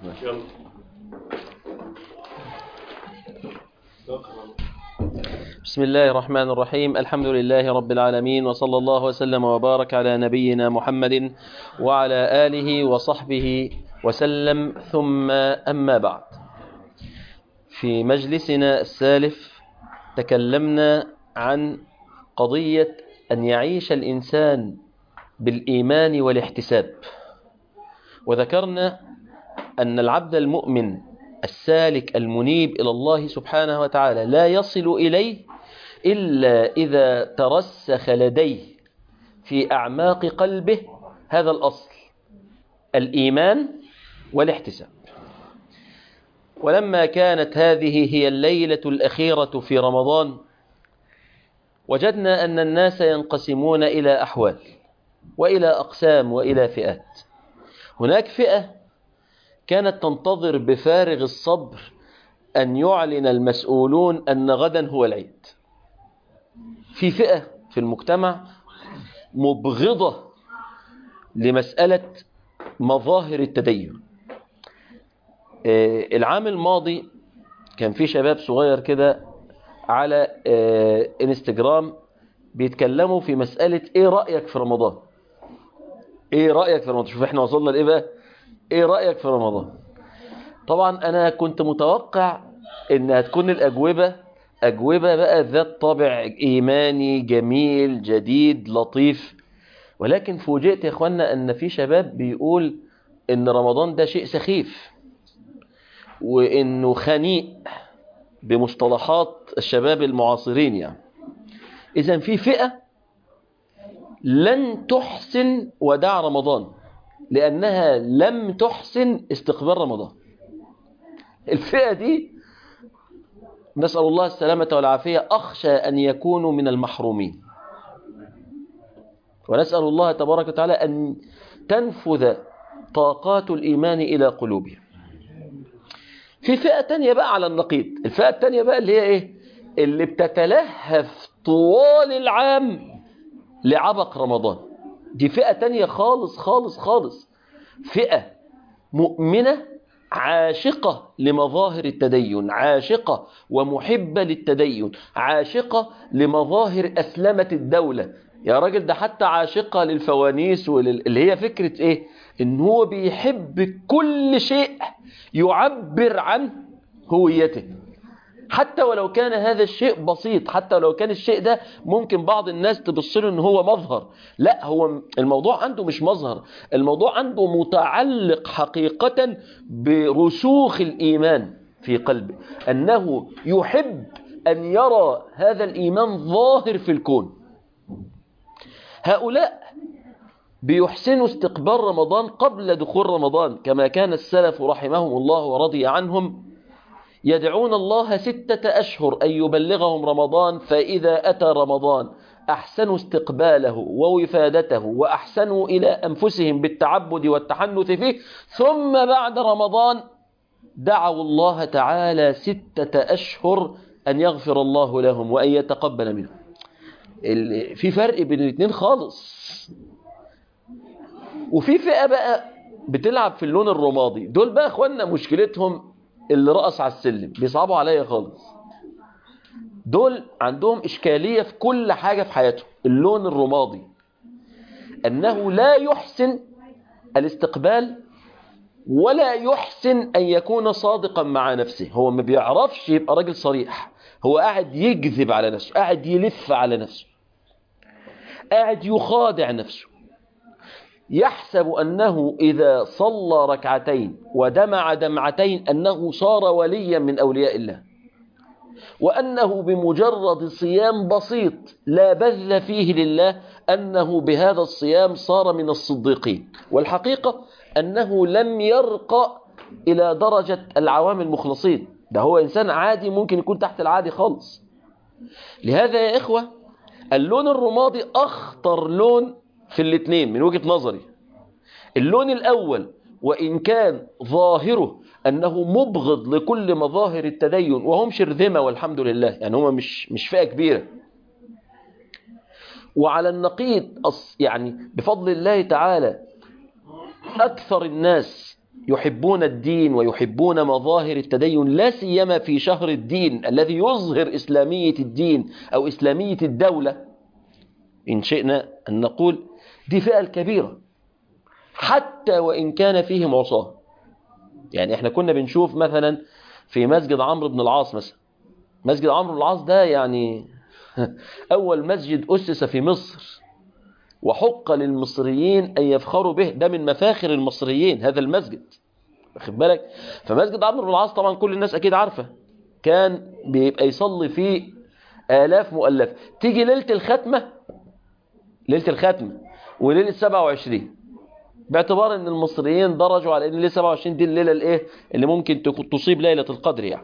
يلا بسم الله الرحمن الرحيم الحمد لله رب العالمين وصلى الله وسلم وبارك على نبينا محمد وعلى آله وصحبه وسلم ثم أما بعد في مجلسنا السالف تكلمنا عن قضية أن يعيش الإنسان بالإيمان والاحتساب وذكرنا أن العبد المؤمن السالك المنيب إلى الله سبحانه وتعالى لا يصل إليه إلا إذا ترسخ لديه في أعماق قلبه هذا الأصل الإيمان والاحتساب ولما كانت هذه هي الليلة الأخيرة في رمضان وجدنا أن الناس ينقسمون إلى أحوال وإلى أقسام وإلى فئات هناك فئة كانت تنتظر بفارغ الصبر أن يعلن المسؤولون أن غدا هو العيد في فئة في المجتمع مبغضة لمسألة مظاهر التدين العام الماضي كان في شباب صغير كده على انستجرام بيتكلموا في مسألة ايه رأيك في رمضان ايه رأيك في رمضان شوف احنا وصلنا لايه بقى ايه رأيك في رمضان طبعا انا كنت متوقع ان هتكون الاجوبة اجوبة بقى ذات طابع ايماني جميل جديد لطيف ولكن فوجئت يا اخوانا ان في شباب بيقول ان رمضان ده شيء سخيف وانه خنيق بمصطلحات الشباب المعاصرين يعني اذا في فئة لن تحسن وداع رمضان لأنها لم تحسن استقبال رمضان الفئة دي نسأل الله السلامة والعافية أخشى أن يكونوا من المحرومين ونسأل الله تبارك وتعالى أن تنفذ طاقات الإيمان إلى قلوبهم في فئة تانية بقى على النقيض الفئة التانية بقى اللي هي إيه اللي بتتلهف طوال العام لعبق رمضان دي فئة تانية خالص خالص خالص فئة مؤمنة عاشقة لمظاهر التدين عاشقة ومحبة للتدين عاشقة لمظاهر أسلمة الدولة يا راجل ده حتى عاشقة للفوانيس ولل... اللي هي فكرة ايه ان هو بيحب كل شيء يعبر عن هويته حتى ولو كان هذا الشيء بسيط حتى ولو كان الشيء ده ممكن بعض الناس تبص له ان هو مظهر لا هو الموضوع عنده مش مظهر الموضوع عنده متعلق حقيقة برسوخ الإيمان في قلبه أنه يحب أن يرى هذا الإيمان ظاهر في الكون هؤلاء بيحسنوا استقبال رمضان قبل دخول رمضان كما كان السلف رحمهم الله ورضي عنهم يدعون الله ستة أشهر أن يبلغهم رمضان فإذا أتى رمضان أحسنوا استقباله ووفادته وأحسنوا إلى أنفسهم بالتعبد والتحنث فيه ثم بعد رمضان دعوا الله تعالى ستة أشهر أن يغفر الله لهم وأن يتقبل منهم في فرق بين الاثنين خالص وفي فئة بقى بتلعب في اللون الرمادي دول بقى اخوانا مشكلتهم اللي رقص على السلم بيصعبوا عليا خالص دول عندهم إشكالية في كل حاجة في حياتهم اللون الرمادي أنه لا يحسن الاستقبال ولا يحسن أن يكون صادقا مع نفسه هو ما بيعرفش يبقى راجل صريح هو قاعد يكذب على نفسه قاعد يلف على نفسه قاعد يخادع نفسه يحسب أنه إذا صلى ركعتين ودمع دمعتين أنه صار وليا من أولياء الله وأنه بمجرد صيام بسيط لا بذل فيه لله أنه بهذا الصيام صار من الصديقين والحقيقة أنه لم يرقى إلى درجة العوام المخلصين ده هو إنسان عادي ممكن يكون تحت العادي خالص لهذا يا إخوة اللون الرمادي أخطر لون في الاثنين من وجهة نظري اللون الأول وإن كان ظاهره أنه مبغض لكل مظاهر التدين وهم شرذمة والحمد لله يعني هم مش, مش فئة كبيرة وعلى النقيض يعني بفضل الله تعالى أكثر الناس يحبون الدين ويحبون مظاهر التدين لا سيما في شهر الدين الذي يظهر إسلامية الدين أو إسلامية الدولة إن شئنا أن نقول دي فئة الكبيرة حتى وإن كان فيهم عصاه يعني احنا كنا بنشوف مثلا في مسجد عمرو بن العاص مثلا مسجد عمرو بن العاص ده يعني أول مسجد أسس في مصر وحق للمصريين أن يفخروا به ده من مفاخر المصريين هذا المسجد واخد بالك فمسجد عمرو بن العاص طبعا كل الناس أكيد عارفة كان بيبقى يصلي فيه آلاف مؤلفة تيجي ليلة الختمة ليلة الختمة وليلة 27 باعتبار ان المصريين درجوا على ان ليلة 27 دي الليلة الايه اللي ممكن تصيب ليلة القدر يعني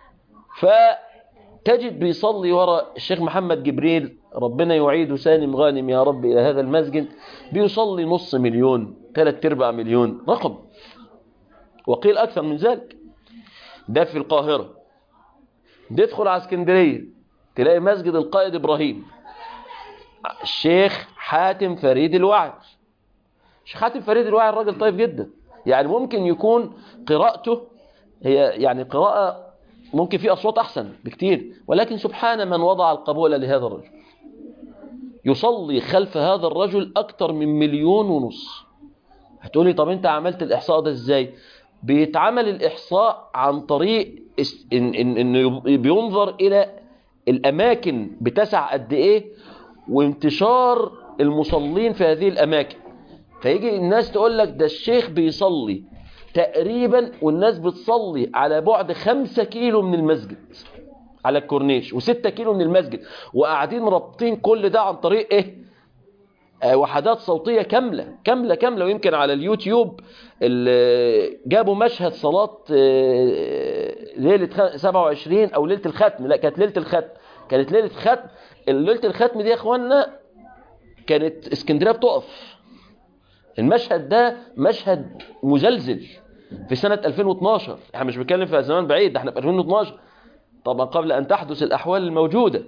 فتجد بيصلي وراء الشيخ محمد جبريل ربنا يعيد سالم غانم يا رب الى هذا المسجد بيصلي نص مليون ثلاث ارباع مليون رقم وقيل اكثر من ذلك ده في القاهرة تدخل على اسكندرية تلاقي مسجد القائد ابراهيم الشيخ حاتم فريد الوعي الشيخ حاتم فريد الوعي الراجل طيب جدا يعني ممكن يكون قراءته هي يعني قراءة ممكن في أصوات أحسن بكتير ولكن سبحان من وضع القبول لهذا الرجل يصلي خلف هذا الرجل أكثر من مليون ونص هتقولي طب أنت عملت الإحصاء ده إزاي بيتعمل الإحصاء عن طريق إن, إن, إن بينظر إلى الأماكن بتسع قد إيه وانتشار المصلين في هذه الأماكن فيجي الناس تقول لك ده الشيخ بيصلي تقريبا والناس بتصلي على بعد خمسة كيلو من المسجد على الكورنيش وستة كيلو من المسجد وقاعدين رابطين كل ده عن طريق ايه آه وحدات صوتية كاملة كاملة كاملة ويمكن على اليوتيوب جابوا مشهد صلاة آه ليلة 27 او ليلة الختم لا كانت ليلة الختم كانت ليلة ختم ليلة الختم دي يا اخوانا كانت اسكندرية بتقف المشهد ده مشهد مزلزل في سنة 2012 احنا مش بنتكلم في زمان بعيد احنا في 2012 طبعا قبل ان تحدث الاحوال الموجودة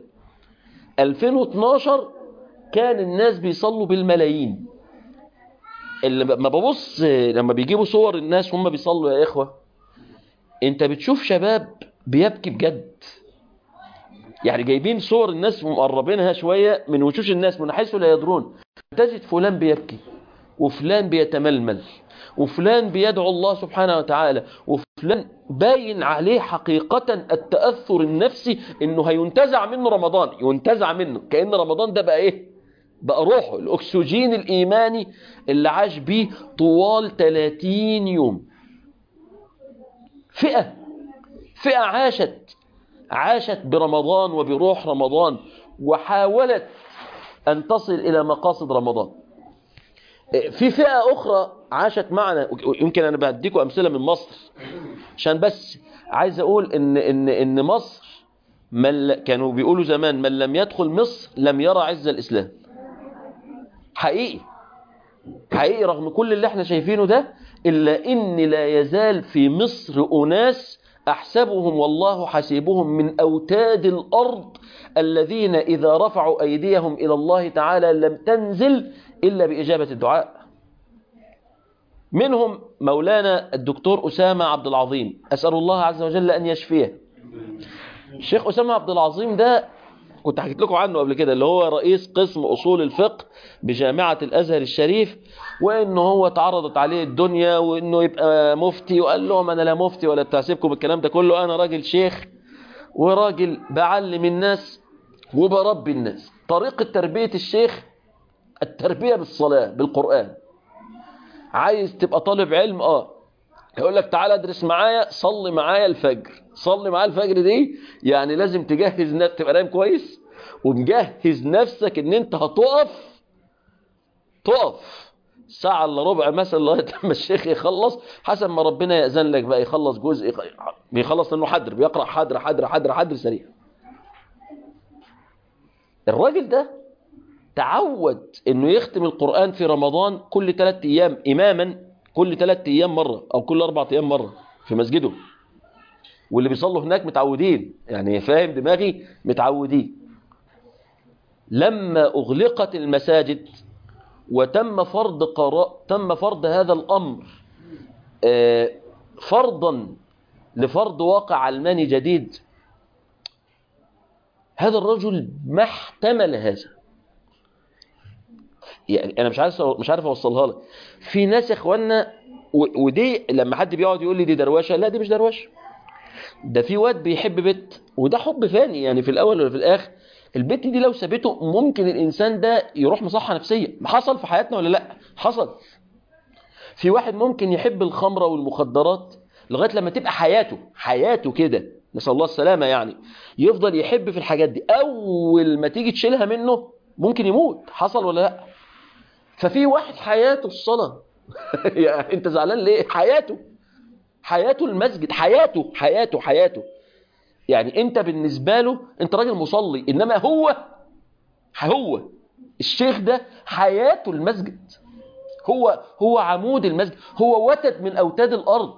2012 كان الناس بيصلوا بالملايين اللي ما ببص لما بيجيبوا صور الناس هم بيصلوا يا اخوة انت بتشوف شباب بيبكي بجد يعني جايبين صور الناس ومقربينها شوية من وشوش الناس من حيث لا يدرون تجد فلان بيبكي وفلان بيتململ وفلان بيدعو الله سبحانه وتعالى وفلان باين عليه حقيقة التأثر النفسي انه هينتزع منه رمضان ينتزع منه كأن رمضان ده بقى ايه بقى روحه الاكسجين الايماني اللي عاش بيه طوال 30 يوم فئة فئة عاشت عاشت برمضان وبروح رمضان وحاولت أن تصل إلى مقاصد رمضان في فئة أخرى عاشت معنا يمكن أنا بديكم أمثلة من مصر عشان بس عايز أقول إن, إن, إن مصر من كانوا بيقولوا زمان من لم يدخل مصر لم يرى عز الإسلام حقيقي حقيقي رغم كل اللي احنا شايفينه ده إلا إن لا يزال في مصر أناس أحسبهم والله حسيبهم من أوتاد الأرض الذين إذا رفعوا أيديهم إلى الله تعالى لم تنزل إلا بإجابة الدعاء منهم مولانا الدكتور أسامة عبد العظيم أسأل الله عز وجل أن يشفيه الشيخ أسامة عبد العظيم ده كنت حكيت لكم عنه قبل كده اللي هو رئيس قسم أصول الفقه بجامعة الأزهر الشريف وإنه هو تعرضت عليه الدنيا وإنه يبقى مفتي وقال لهم أنا لا مفتي ولا بتحسبكم الكلام ده كله أنا راجل شيخ وراجل بعلم الناس وبربي الناس طريقة تربية الشيخ التربية بالصلاة بالقرآن عايز تبقى طالب علم اه يقول لك تعالى ادرس معايا صلي معايا الفجر صلي معايا الفجر دي يعني لازم تجهز نفسك تبقى نايم كويس ومجهز نفسك ان انت هتقف تقف ساعة الا ربع مثلا لغايه لما الشيخ يخلص حسب ما ربنا يأذن لك بقى يخلص جزء بيخلص لانه حدر بيقرأ حدر حدر حدر حدر سريع الراجل ده تعود انه يختم القرآن في رمضان كل ثلاث ايام اماما كل ثلاث ايام مرة او كل اربع ايام مرة في مسجده واللي بيصلوا هناك متعودين يعني فاهم دماغي متعودين لما اغلقت المساجد وتم فرض قراء تم فرض هذا الامر آه، فرضا لفرض واقع علماني جديد هذا الرجل ما احتمل هذا يعني انا مش عارف مش عارف اوصلها لك في ناس يا اخوانا و- ودي لما حد بيقعد يقول لي دي دروشه لا دي مش دروشه ده في واد بيحب بنت وده حب فاني يعني في الاول ولا في الاخر البنت دي لو سابته ممكن الانسان ده يروح مصحه نفسيه حصل في حياتنا ولا لا حصل في واحد ممكن يحب الخمره والمخدرات لغايه لما تبقى حياته حياته كده نسال الله السلامه يعني يفضل يحب في الحاجات دي اول ما تيجي تشيلها منه ممكن يموت حصل ولا لا ففي واحد حياته الصلاه يعني انت زعلان ليه حياته حياته المسجد حياته حياته حياته يعني انت بالنسبه له انت راجل مصلي انما هو هو الشيخ ده حياته المسجد هو هو عمود المسجد هو وتد من اوتاد الارض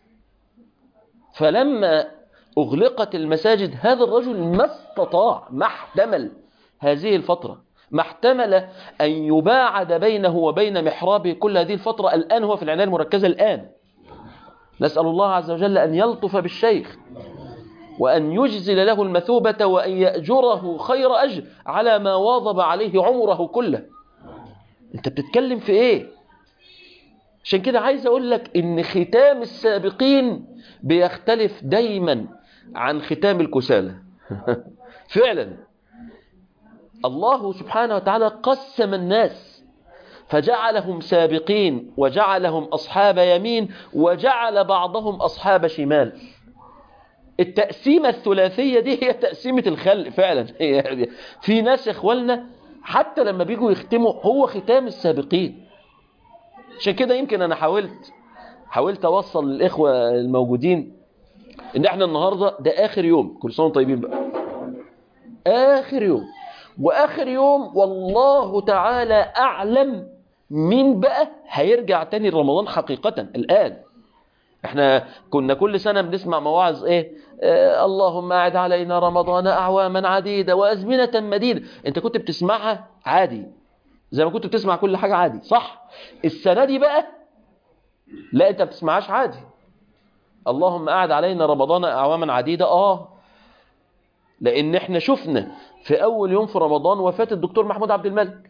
فلما اغلقت المساجد هذا الرجل ما استطاع ما احتمل هذه الفتره ما احتمل ان يباعد بينه وبين محرابه كل هذه الفتره الان هو في العنايه المركزه الان نسال الله عز وجل ان يلطف بالشيخ وأن يجزل له المثوبة وأن يأجره خير أجر على ما واظب عليه عمره كله أنت بتتكلم في إيه عشان كده عايز أقول لك إن ختام السابقين بيختلف دايما عن ختام الكسالى فعلا الله سبحانه وتعالى قسم الناس فجعلهم سابقين وجعلهم أصحاب يمين وجعل بعضهم أصحاب شمال التقسيمة الثلاثية دي هي تقسيمة الخلق فعلا في ناس يا اخوالنا حتى لما بيجوا يختموا هو ختام السابقين عشان كده يمكن انا حاولت حاولت اوصل للاخوة الموجودين ان احنا النهاردة ده اخر يوم كل سنة وانتم طيبين بقى اخر يوم واخر يوم والله تعالى اعلم مين بقى هيرجع تاني رمضان حقيقة الان احنا كنا كل سنة بنسمع مواعظ ايه آه اللهم اعد علينا رمضان اعواما عديدة وازمنة مديدة انت كنت بتسمعها عادي زي ما كنت بتسمع كل حاجة عادي صح السنة دي بقى لا انت بتسمعهاش عادي اللهم اعد علينا رمضان اعواما عديدة اه لان احنا شفنا في اول يوم في رمضان وفاة الدكتور محمود عبد الملك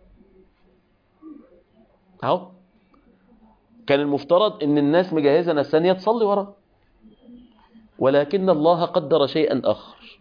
اهو كان المفترض ان الناس مجهزة نفسانية تصلي وراه ولكن الله قدر شيئا آخر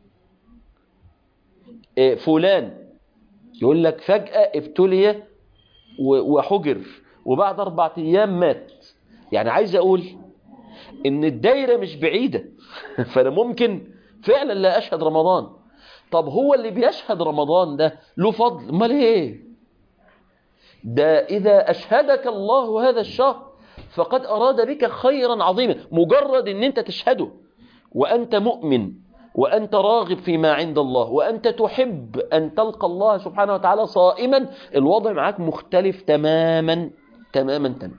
إيه فلان يقول لك فجأة ابتلي وحجر وبعد أربعة أيام مات يعني عايز أقول إن الدايرة مش بعيدة فأنا ممكن فعلا لا أشهد رمضان طب هو اللي بيشهد رمضان ده له فضل امال ايه ده إذا أشهدك الله هذا الشهر فقد أراد بك خيرا عظيما مجرد أن أنت تشهده وأنت مؤمن وأنت راغب فيما عند الله وأنت تحب أن تلقى الله سبحانه وتعالى صائما الوضع معك مختلف تماما تماما تماما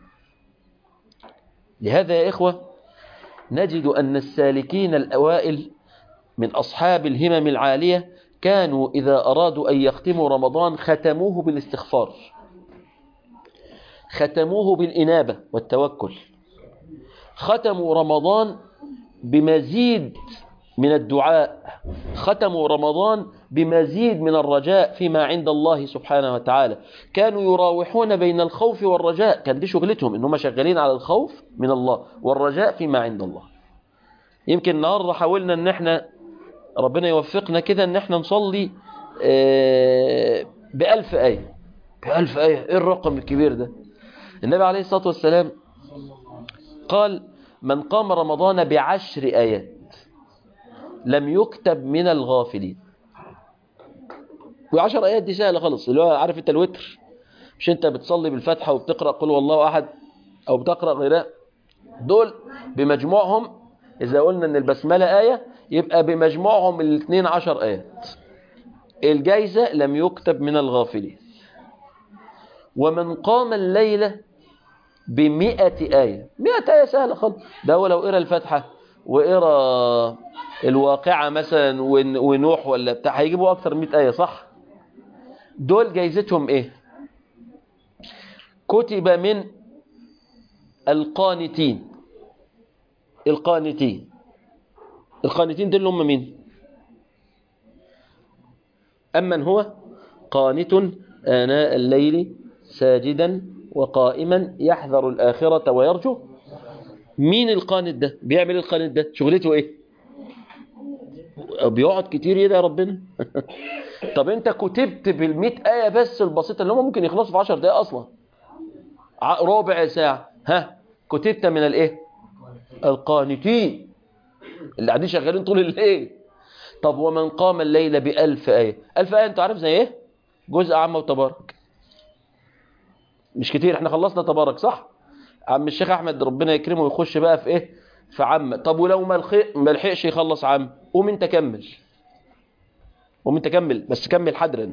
لهذا يا إخوة نجد أن السالكين الأوائل من أصحاب الهمم العالية كانوا إذا أرادوا أن يختموا رمضان ختموه بالاستغفار ختموه بالإنابة والتوكل ختموا رمضان بمزيد من الدعاء ختموا رمضان بمزيد من الرجاء فيما عند الله سبحانه وتعالى كانوا يراوحون بين الخوف والرجاء كان دي شغلتهم انهم شغالين على الخوف من الله والرجاء فيما عند الله يمكن النهارده حاولنا ان احنا ربنا يوفقنا كده ان احنا نصلي بألف آية بألف آية ايه الرقم الكبير ده النبي عليه الصلاة والسلام قال من قام رمضان بعشر آيات لم يكتب من الغافلين وعشر آيات دي سهلة خالص اللي هو عارف انت الوتر مش انت بتصلي بالفتحة وبتقرأ قل والله أحد أو بتقرأ غيرها دول بمجموعهم إذا قلنا أن البسملة آية يبقى بمجموعهم الاثنين عشر آيات الجايزة لم يكتب من الغافلين ومن قام الليلة بمئة آية مئة آية سهلة خالص ده هو لو قرأ الفاتحة وقرأ الواقعة مثلا ونوح ولا بتاع هيجيبوا أكثر من 100 آية صح دول جايزتهم إيه كتب من القانتين القانتين القانتين دول هم مين أمن هو قانت آناء الليل ساجدا وقائما يحذر الآخرة ويرجو مين القانت ده بيعمل إيه القانت ده شغلته ايه بيقعد كتير يدعي ربنا طب انت كتبت بالمئة آية بس البسيطة اللي هم ممكن يخلصوا في عشر دقايق أصلا ع- ربع ساعة ها كتبت من الايه القانتين اللي قاعدين شغالين طول الليل طب ومن قام الليل بألف آية ألف آية انت عارف زي ايه جزء عامة وتبارك مش كتير احنا خلصنا تبارك صح عم الشيخ احمد ربنا يكرمه ويخش بقى في ايه في عامة طب ولو ما الخ- ما لحقش يخلص عام قوم انت كمل قوم انت كمل بس كمل حدرا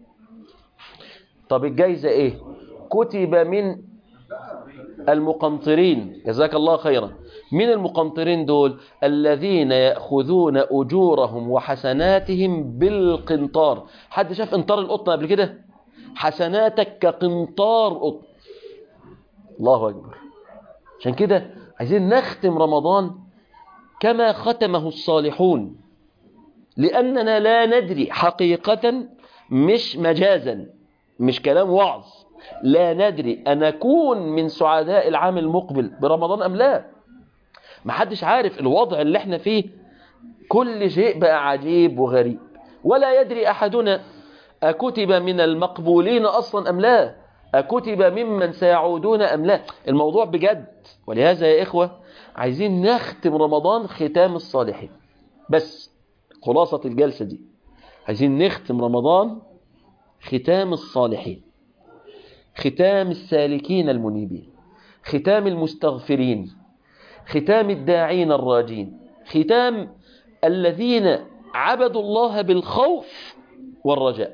طب الجايزة ايه كتب من المقنطرين جزاك الله خيرا من المقنطرين دول الذين يأخذون أجورهم وحسناتهم بالقنطار حد شاف انطار القطن قبل كده حسناتك كقنطار قطن الله أكبر عشان كده عايزين نختم رمضان كما ختمه الصالحون لأننا لا ندري حقيقة مش مجازا مش كلام وعظ لا ندري أنكون من سعداء العام المقبل برمضان أم لا محدش عارف الوضع اللي احنا فيه كل شيء بقى عجيب وغريب ولا يدري أحدنا أكتب من المقبولين أصلا أم لا أكتب ممن سيعودون أم لا الموضوع بجد ولهذا يا إخوة عايزين نختم رمضان ختام الصالحين بس خلاصة الجلسة دي عايزين نختم رمضان ختام الصالحين ختام السالكين المنيبين ختام المستغفرين ختام الداعين الراجين ختام الذين عبدوا الله بالخوف والرجاء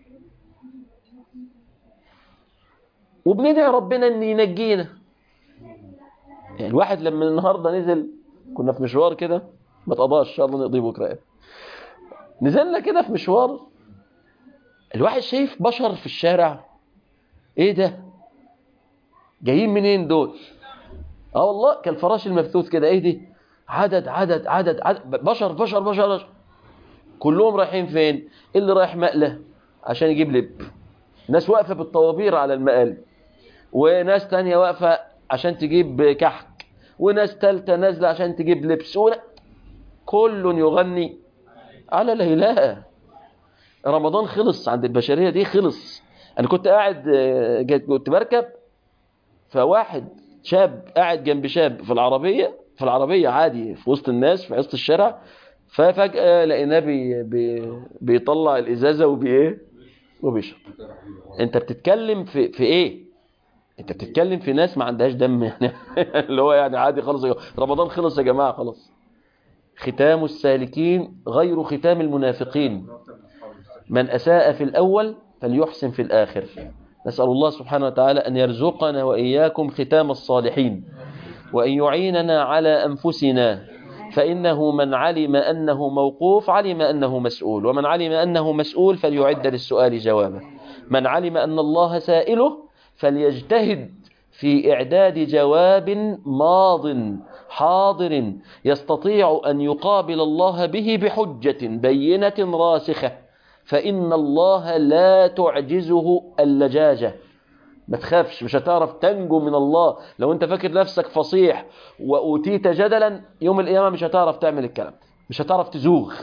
وبندعي ربنا ان ينجينا يعني الواحد لما النهارده نزل كنا في مشوار كده ما تقضاش ان شاء الله نقضيه بكره يعني. نزلنا كده في مشوار الواحد شايف بشر في الشارع ايه ده جايين منين دول اه والله كالفراش المبثوث كده ايه دي عدد عدد عدد, عدد بشر بشر بشر, بشر. كلهم رايحين فين اللي رايح مقله عشان يجيب لب ناس واقفه بالطوابير على المقالب وناس تانية واقفه عشان تجيب كحك وناس تالتة نازله عشان تجيب لبس ولا كل يغني على الهلاء رمضان خلص عند البشريه دي خلص انا كنت قاعد آه، جت- كنت بركب فواحد شاب قاعد جنب شاب في العربيه في العربيه عادي في وسط الناس في وسط الشارع ففجاه لقيناه بي بي بيطلع الازازه وبايه وبيشرب انت بتتكلم في في ايه انت بتتكلم في ناس ما عندهاش دم يعني اللي هو يعني عادي خالص رمضان خلص يا جماعه خلاص ختام السالكين غير ختام المنافقين من أساء في الأول فليحسن في الآخر نسأل الله سبحانه وتعالى أن يرزقنا وإياكم ختام الصالحين وأن يعيننا على أنفسنا فإنه من علم أنه موقوف علم أنه مسؤول ومن علم أنه مسؤول فليعد للسؤال جوابا من علم أن الله سائله فليجتهد في إعداد جواب ماض حاضر يستطيع أن يقابل الله به بحجة بينة راسخة فإن الله لا تعجزه اللجاجة ما تخافش مش هتعرف تنجو من الله لو انت فاكر نفسك فصيح وأوتيت جدلا يوم القيامة مش هتعرف تعمل الكلام ده. مش هتعرف تزوغ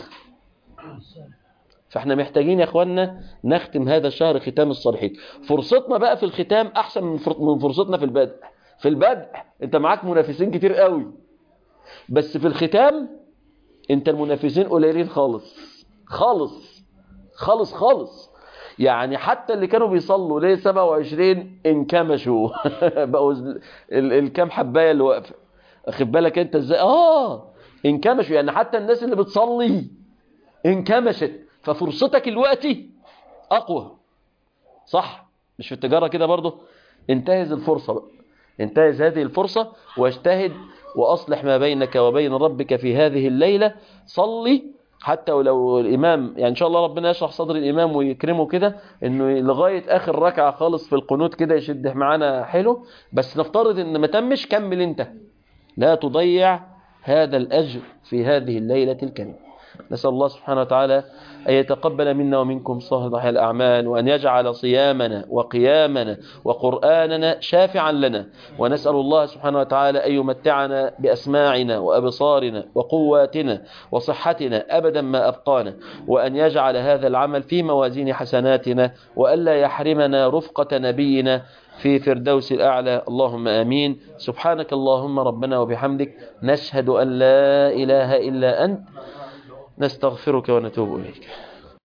فاحنا محتاجين يا اخوانا نختم هذا الشهر ختام الصالحين فرصتنا بقى في الختام احسن من فر- من فرصتنا في البدء في البدء انت معاك منافسين كتير قوي بس في الختام انت المنافسين قليلين خالص خالص خالص خالص يعني حتى اللي كانوا بيصلوا ليه 27 انكمشوا بقوا ال- ال- الكام حبايه اللي واقفه واخد بالك انت ازاي اه انكمشوا يعني حتى الناس اللي بتصلي انكمشت ففرصتك دلوقتي اقوى صح مش في التجاره كده برضه انتهز الفرصه بقى انتهز هذه الفرصه واجتهد واصلح ما بينك وبين ربك في هذه الليله صلي حتى ولو الإمام يعني إن شاء الله ربنا يشرح صدر الإمام ويكرمه كده إنه لغاية آخر ركعة خالص في القنوت كده يشد معانا حلو بس نفترض إن ما تمش كمل أنت لا تضيع هذا الأجر في هذه الليلة الكريمة نسأل الله سبحانه وتعالى أن يتقبل منا ومنكم صالح الأعمال وأن يجعل صيامنا وقيامنا وقرآننا شافعا لنا ونسأل الله سبحانه وتعالى أن يمتعنا بأسماعنا وأبصارنا وقواتنا وصحتنا أبدا ما أبقانا وأن يجعل هذا العمل في موازين حسناتنا وألا يحرمنا رفقة نبينا في فردوس الأعلى اللهم آمين سبحانك اللهم ربنا وبحمدك نشهد أن لا إله إلا أنت نستغفرك ونتوب إليك